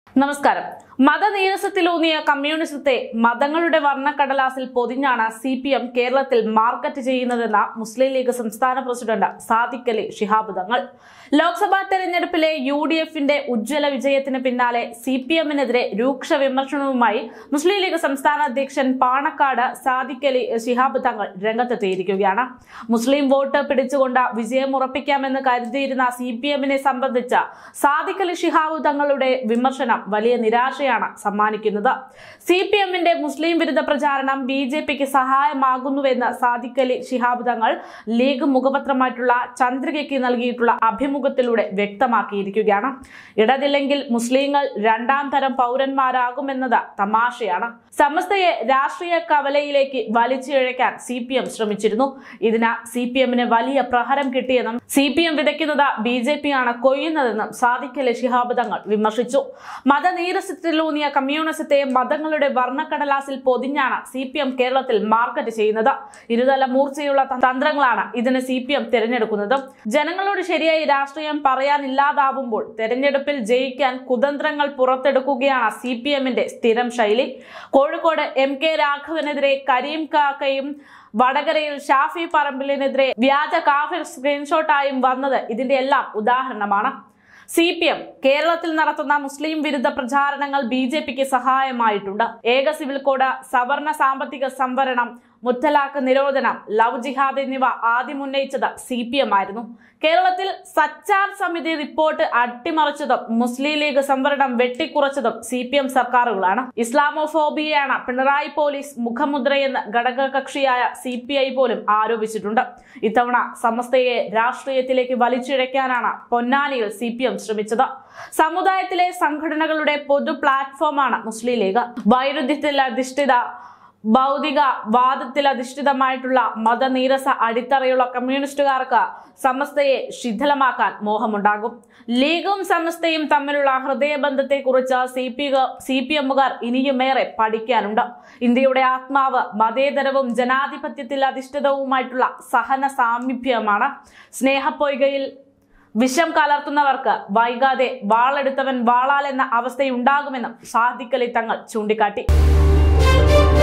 നമസ്കാരം മതനീരസത്തിലൂന്നിയ കമ്മ്യൂണിസത്തെ മതങ്ങളുടെ വർണ്ണക്കടലാസിൽ പൊതിഞ്ഞാണ് സി പി എം കേരളത്തിൽ മാർക്കറ്റ് ചെയ്യുന്നതെന്ന മുസ്ലിം ലീഗ് സംസ്ഥാന പ്രസിഡന്റ് സാദിഖ് അലി ശിഹാബ് തങ്ങൾ ലോക്സഭാ തെരഞ്ഞെടുപ്പിലെ യു ഡി എഫിന്റെ ഉജ്ജ്വല വിജയത്തിന് പിന്നാലെ സി പി എമ്മിനെതിരെ രൂക്ഷ വിമർശനവുമായി മുസ്ലിം ലീഗ് സംസ്ഥാന അധ്യക്ഷൻ പാണക്കാട് സാദിഖ് അലി ശിഹാബ് തങ്ങൾ രംഗത്തെത്തിയിരിക്കുകയാണ് മുസ്ലിം വോട്ട് പിടിച്ചുകൊണ്ട് വിജയം ഉറപ്പിക്കാമെന്ന് കരുതിയിരുന്ന സി പി എമ്മിനെ സംബന്ധിച്ച് സാദിഖ് അലി ശിഹാബ് തങ്ങളുടെ വിമർശനം വലിയ നിരാശയാണ് സമ്മാനിക്കുന്നത് സി പി എമ്മിന്റെ മുസ്ലിം വിരുദ്ധ പ്രചാരണം ബി ജെ പിക്ക് സഹായമാകുന്നുവെന്ന് സാദിഖ് അലി ശിഹാബ് തങ്ങൾ ലീഗ് മുഖപത്രമായിട്ടുള്ള ചന്ദ്രികയ്ക്ക് നൽകിയിട്ടുള്ള അഭിമുഖത്തിലൂടെ വ്യക്തമാക്കിയിരിക്കുകയാണ് ഇടതില്ലെങ്കിൽ മുസ്ലിങ്ങൾ രണ്ടാം തരം പൗരന്മാരാകുമെന്നത് തമാശയാണ് സമസ്തയെ രാഷ്ട്രീയ കവലയിലേക്ക് വലിച്ചിഴയ്ക്കാൻ സി പി എം ശ്രമിച്ചിരുന്നു ഇതിന് സി പി എമ്മിന് വലിയ പ്രഹരം കിട്ടിയെന്നും സി പി എം വിതയ്ക്കുന്നത് ബി ജെ പി ആണ് കൊയ്യുന്നതെന്നും സാദിഖ് അലി ശിഹാബ് തങ്ങൾ വിമർശിച്ചു മതനീരസത്തിലൂന്നിയ കമ്മ്യൂണിസത്തെ മതങ്ങളുടെ വർണ്ണക്കടലാസിൽ പൊതിഞ്ഞാണ് സി പി എം കേരളത്തിൽ മാർക്കറ്റ് ചെയ്യുന്നത് ഇരുതല മൂർച്ചയുള്ള തന്ത്രങ്ങളാണ് ഇതിന് സി പി എം തിരഞ്ഞെടുക്കുന്നത് ജനങ്ങളോട് ശരിയായി രാഷ്ട്രീയം പറയാനില്ലാതാവുമ്പോൾ തെരഞ്ഞെടുപ്പിൽ ജയിക്കാൻ കുതന്ത്രങ്ങൾ പുറത്തെടുക്കുകയാണ് സി പി എമ്മിന്റെ സ്ഥിരം ശൈലി കോഴിക്കോട് എം കെ രാഘവനെതിരെ കരീം കാക്കയും വടകരയിൽ ഷാഫി പറമ്പിലിനെതിരെ വ്യാജ കാഫിർ സ്ക്രീൻഷോട്ടായും വന്നത് ഇതിന്റെ എല്ലാം ഉദാഹരണമാണ് സി പി എം കേരളത്തിൽ നടത്തുന്ന മുസ്ലിം വിരുദ്ധ പ്രചാരണങ്ങൾ ബി ജെ പിക്ക് സഹായമായിട്ടുണ്ട് ഏക സിവിൽ കോഡ് സവർണ സാമ്പത്തിക സംവരണം മുത്തലാഖ് നിരോധനം ലവ് ജിഹാദ് എന്നിവ ആദ്യം ഉന്നയിച്ചത് സി പി എം ആയിരുന്നു കേരളത്തിൽ സച്ചാർ സമിതി റിപ്പോർട്ട് അട്ടിമറിച്ചതും മുസ്ലിം ലീഗ് സംവരണം വെട്ടിക്കുറച്ചതും സി പി എം സർക്കാരുകളാണ് ഇസ്ലാമോഫോബിയയാണ് പിണറായി പോലീസ് മുഖമുദ്രയെന്ന് ഘടകകക്ഷിയായ സി പി ഐ പോലും ആരോപിച്ചിട്ടുണ്ട് ഇത്തവണ സമസ്തയെ രാഷ്ട്രീയത്തിലേക്ക് വലിച്ചിഴയ്ക്കാനാണ് പൊന്നാനിയിൽ സി പി എം ശ്രമിച്ചത് സമുദായത്തിലെ സംഘടനകളുടെ പൊതു പ്ലാറ്റ്ഫോമാണ് മുസ്ലിം ലീഗ് വൈരുദ്ധ്യത്തിൽ അധിഷ്ഠിത ഭൗതിക വാദത്തിൽ അധിഷ്ഠിതമായിട്ടുള്ള മതനീരസ അടിത്തറയുള്ള കമ്മ്യൂണിസ്റ്റുകാർക്ക് സമസ്തയെ ശിഥിലമാക്കാൻ മോഹമുണ്ടാകും ലീഗും സമസ്തയും തമ്മിലുള്ള ഹൃദയബന്ധത്തെക്കുറിച്ച് സി പി സി പി എമ്മുകാർ ഇനിയുമേറെ പഠിക്കാനുണ്ട് ഇന്ത്യയുടെ ആത്മാവ് മതേതരവും ജനാധിപത്യത്തിൽ അധിഷ്ഠിതവുമായിട്ടുള്ള സഹന സാമീപ്യമാണ് സ്നേഹപ്പൊയ്കയിൽ വിഷം കലർത്തുന്നവർക്ക് വൈകാതെ വാളെടുത്തവൻ വാളാൽ എന്ന അവസ്ഥയുണ്ടാകുമെന്നും സാദിഖലി തങ്ങൾ ചൂണ്ടിക്കാട്ടി